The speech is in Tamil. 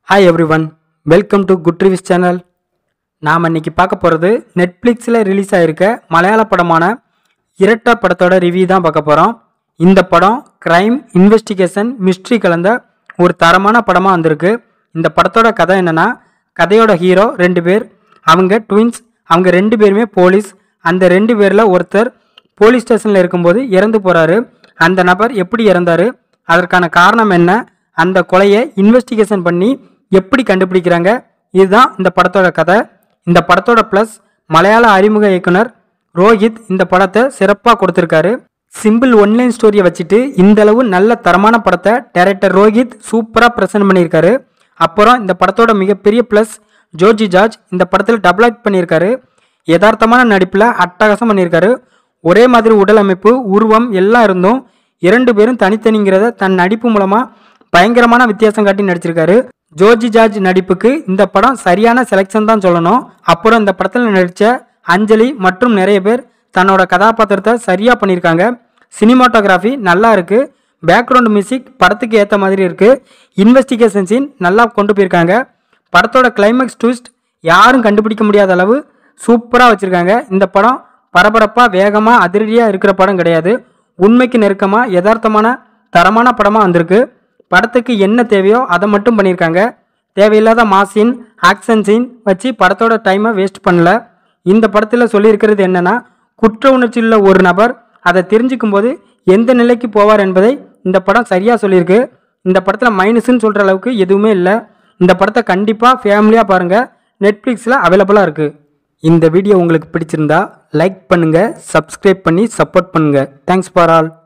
hi everyone welcome to good reviews channel நாம் இன்னைக்கு பார்க்க போகிறது நெட்ஃப்ளிக்ஸில் ரிலீஸ் ஆகிருக்க மலையாள படமான இரட்டை படத்தோட ரிவ்யூ தான் பார்க்க போகிறோம் இந்த படம் கிரைம் இன்வெஸ்டிகேஷன் மிஸ்ட்ரி கலந்த ஒரு தரமான படமாக வந்திருக்கு இந்த படத்தோட கதை என்னென்னா கதையோட ஹீரோ ரெண்டு பேர் அவங்க ட்வின்ஸ் அவங்க ரெண்டு பேருமே போலீஸ் அந்த ரெண்டு பேரில் ஒருத்தர் போலீஸ் ஸ்டேஷனில் இருக்கும்போது இறந்து போகிறாரு அந்த நபர் எப்படி இறந்தாரு அதற்கான காரணம் என்ன அந்த கொலையை இன்வெஸ்டிகேஷன் பண்ணி எப்படி கண்டுபிடிக்கிறாங்க இதுதான் இந்த படத்தோட கதை இந்த படத்தோட ப்ளஸ் மலையாள அறிமுக இயக்குனர் ரோஹித் இந்த படத்தை சிறப்பாக கொடுத்துருக்காரு சிம்பிள் ஒன்லைன் ஸ்டோரியை வச்சுட்டு இந்த அளவு நல்ல தரமான படத்தை டைரக்டர் ரோஹித் சூப்பராக ப்ரெசென்ட் பண்ணியிருக்காரு அப்புறம் இந்த படத்தோட மிகப்பெரிய ப்ளஸ் ஜோர்ஜி ஜார்ஜ் இந்த படத்தில் டபுள் ஆக்ட் பண்ணியிருக்காரு யதார்த்தமான நடிப்பில் அட்டகாசம் பண்ணியிருக்காரு ஒரே மாதிரி உடல் அமைப்பு உருவம் எல்லாம் இருந்தும் இரண்டு பேரும் தனித்தனிங்கிறத தன் நடிப்பு மூலமாக பயங்கரமான வித்தியாசம் காட்டி நடிச்சிருக்காரு ஜோர்ஜி ஜார்ஜ் நடிப்புக்கு இந்த படம் சரியான செலெக்ஷன் தான் சொல்லணும் அப்புறம் இந்த படத்தில் நடித்த அஞ்சலி மற்றும் நிறைய பேர் தன்னோட கதாபாத்திரத்தை சரியாக பண்ணியிருக்காங்க சினிமாட்டோகிராஃபி நல்லா இருக்கு பேக்ரவுண்ட் மியூசிக் படத்துக்கு ஏற்ற மாதிரி இருக்கு இன்வெஸ்டிகேஷன் சீன் நல்லா கொண்டு போயிருக்காங்க படத்தோட கிளைமேக்ஸ் ட்விஸ்ட் யாரும் கண்டுபிடிக்க முடியாத அளவு சூப்பராக வச்சுருக்காங்க இந்த படம் பரபரப்பாக வேகமாக அதிரடியாக இருக்கிற படம் கிடையாது உண்மைக்கு நெருக்கமாக யதார்த்தமான தரமான படமாக வந்திருக்கு படத்துக்கு என்ன தேவையோ அதை மட்டும் பண்ணியிருக்காங்க தேவையில்லாத மாசின் ஆக்ஷன் சீன் வச்சு படத்தோட டைமை வேஸ்ட் பண்ணல இந்த படத்தில் சொல்லியிருக்கிறது என்னன்னா குற்ற உணர்ச்சியுள்ள ஒரு நபர் அதை தெரிஞ்சுக்கும் போது எந்த நிலைக்கு போவார் என்பதை இந்த படம் சரியாக சொல்லியிருக்கு இந்த படத்தில் மைனஸ்ன்னு சொல்கிற அளவுக்கு எதுவுமே இல்லை இந்த படத்தை கண்டிப்பாக ஃபேமிலியாக பாருங்கள் நெட்ஃப்ளிக்ஸில் அவைலபிளாக இருக்குது இந்த வீடியோ உங்களுக்கு பிடிச்சிருந்தா லைக் பண்ணுங்கள் சப்ஸ்கிரைப் பண்ணி சப்போர்ட் பண்ணுங்கள் தேங்க்ஸ் ஃபார் ஆல்